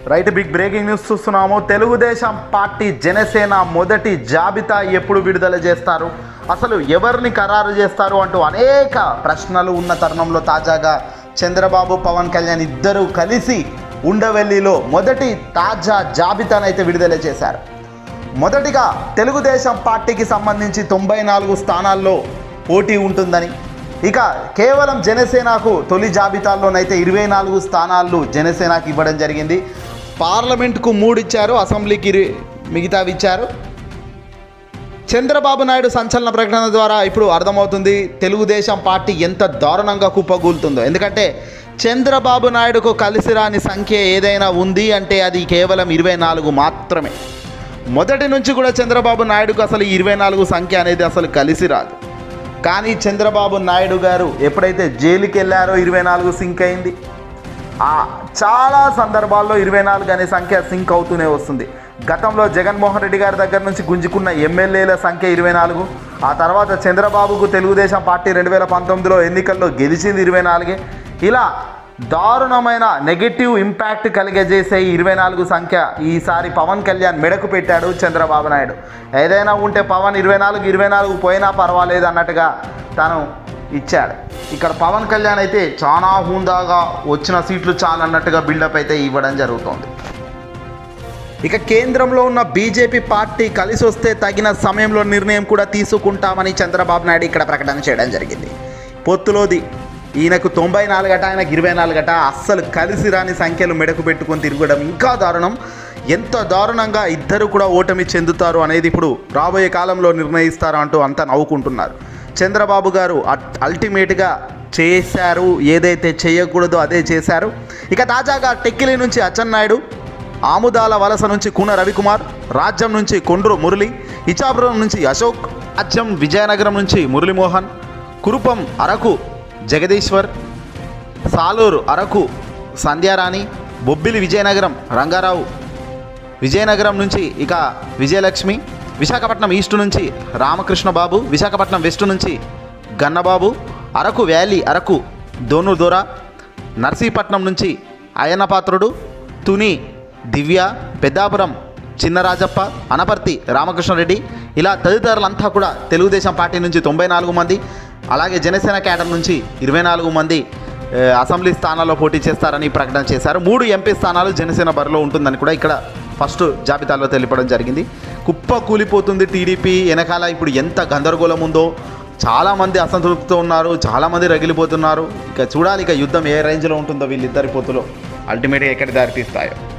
right big breaking news చూస్తున్నాము Telugu Desam party Janasena మొదటి జాబితా ఎప్పుడు విడుదల చేస్తారు అసలు ఎవరిని ఖరారు చేస్తారు అంటూ అనేక ప్రశ్నలు ఉన్న తరుణంలో తాజాగా చంద్రబాబు పవన్ కళ్యాణ్ ఇద్దరు కలిసి ఉండవెల్లిలో మొదటి తాజా జాబితాను అయితే విడుదల చేశారు మొదటిగా తెలుగుదేశం పార్టీకి సంబంధించి తొంభై నాలుగు స్థానాల్లో పోటీ ఉంటుందని ఇక కేవలం జనసేనకు తొలి జాబితాల్లోనైతే ఇరవై నాలుగు స్థానాలు జనసేనకి ఇవ్వడం జరిగింది పార్లమెంట్కు మూడు ఇచ్చారు అసెంబ్లీకి ఇరు- మిగతావి ఇచ్చారు చంద్రబాబు నాయుడు సంచలన ప్రకటన ద్వారా ఇప్పుడు అర్థమవుతుంది తెలుగుదేశం పార్టీ ఎంత దారుణంగా కుప్పగూలుతుందో ఎందుకంటే చంద్రబాబు నాయుడుకు కలిసి రాని సంఖ్య ఏదైనా ఉంది అంటే అది కేవలం ఇరవై నాలుగు మాత్రమే మొదటి నుంచి కూడా చంద్రబాబు నాయుడుకు అసలు ఇరవై నాలుగు సంఖ్య అనేది అసలు కలిసి రాదు కానీ చంద్రబాబు నాయుడు గారు ఎప్పుడైతే జైలుకి వెళ్ళారో ఇరవై నాలుగు సింక్ అయింది ఆ చాలా సందర్భాల్లో ఇరవై నాలుగు అనే సంఖ్య సింక్ అవుతూనే వస్తుంది గతంలో జగన్మోహన్ రెడ్డి గారి దగ్గర నుంచి గుంజుకున్న ఎమ్మెల్యేల సంఖ్య ఇరవై నాలుగు ఆ తర్వాత చంద్రబాబుకు తెలుగుదేశం పార్టీ రెండు వేల పంతొమ్మిదిలో ఎన్నికల్లో గెలిచింది ఇరవై నాలుగే ఇలా దారుణమైన నెగటివ్ ఇంపాక్ట్ కలిగజేసే ఈ ఇరవై నాలుగు సంఖ్య ఈసారి పవన్ కళ్యాణ్ మెడకు పెట్టాడు చంద్రబాబు నాయుడు ఏదైనా ఉంటే పవన్ ఇరవై నాలుగు ఇరవై నాలుగు పోయినా పర్వాలేదు అన్నట్టుగా తను ఇచ్చాడు ఇక్కడ పవన్ కళ్యాణ్ అయితే చాలా హుందాగా వచ్చిన సీట్లు చాలన్నట్టుగా బిల్డప్ అయితే ఇవ్వడం జరుగుతోంది ఇక కేంద్రంలో ఉన్న బీజేపీ పార్టీ కలిసి వస్తే తగిన సమయంలో నిర్ణయం కూడా తీసుకుంటామని చంద్రబాబు నాయుడు ఇక్కడ ప్రకటన చేయడం జరిగింది పొత్తులోది ఈయనకు తొంభై నాలుగట ఆయనకు ఇరవై నాలుగట అస్సలు కలిసి రాని సంఖ్యలు మెడకు పెట్టుకొని తిరగడం ఇంకా దారుణం ఎంత దారుణంగా ఇద్దరు కూడా ఓటమి చెందుతారు అనేది ఇప్పుడు రాబోయే కాలంలో నిర్ణయిస్తారు అంటూ అంతా నవ్వుకుంటున్నారు చంద్రబాబు గారు అట్- అల్టిమేట్గా చేశారు ఏదైతే చేయకూడదో అదే చేశారు ఇక తాజాగా టెక్కిలి నుంచి అచ్చెన్నాయుడు ఆముదాల వలస నుంచి కూన రవికుమార్ రాజ్యం నుంచి కొండ్రు మురళి ఇచాపురం నుంచి అశోక్ రాజ్యం విజయనగరం నుంచి మురళీమోహన్ కురుపం అరకు జగదీశ్వర్ సాలూరు అరకు సంధ్యారాణి బొబ్బిలి విజయనగరం రంగారావు విజయనగరం నుంచి ఇక విజయలక్ష్మి విశాఖపట్నం ఈస్ట్ నుంచి రామకృష్ణ బాబు విశాఖపట్నం వెస్ట్ నుంచి గన్నబాబు అరకు వ్యాలీ అరకు దోను దొర నర్సీపట్నం నుంచి అయ్యన్నపాత్రుడు తుని దివ్య పెద్దాపురం చిన్నరాజప్ప అనపర్తి రామకృష్ణారెడ్డి ఇలా తదితరులంతా కూడా తెలుగుదేశం పార్టీ నుంచి తొంభై నాలుగు మంది అలాగే జనసేన క్యాడర్ నుంచి ఇరవై నాలుగు మంది ఏ, అసెంబ్లీ స్థానాల్లో పోటీ చేస్తారని ప్రకటన చేశారు మూడు ఎంపీ స్థానాలు జనసేన బరిలో ఉంటుందని కూడా ఇక్కడ ఫస్ట్ జాబితాలో తెలిపడం జరిగింది కుప్ప కూలిపోతుంది టీడీపీ వెనకాల ఇప్పుడు ఎంత గందరగోళం ఉందో చాలామంది అసంతృప్తితో ఉన్నారు చాలామంది రగిలిపోతున్నారు ఇక చూడాలి ఇక యుద్ధం ఏ రేంజ్లో ఉంటుందో వీళ్ళిద్దరి పొత్తులో అల్టిమేట్గా ఎక్కడి దారి తీస్తాయో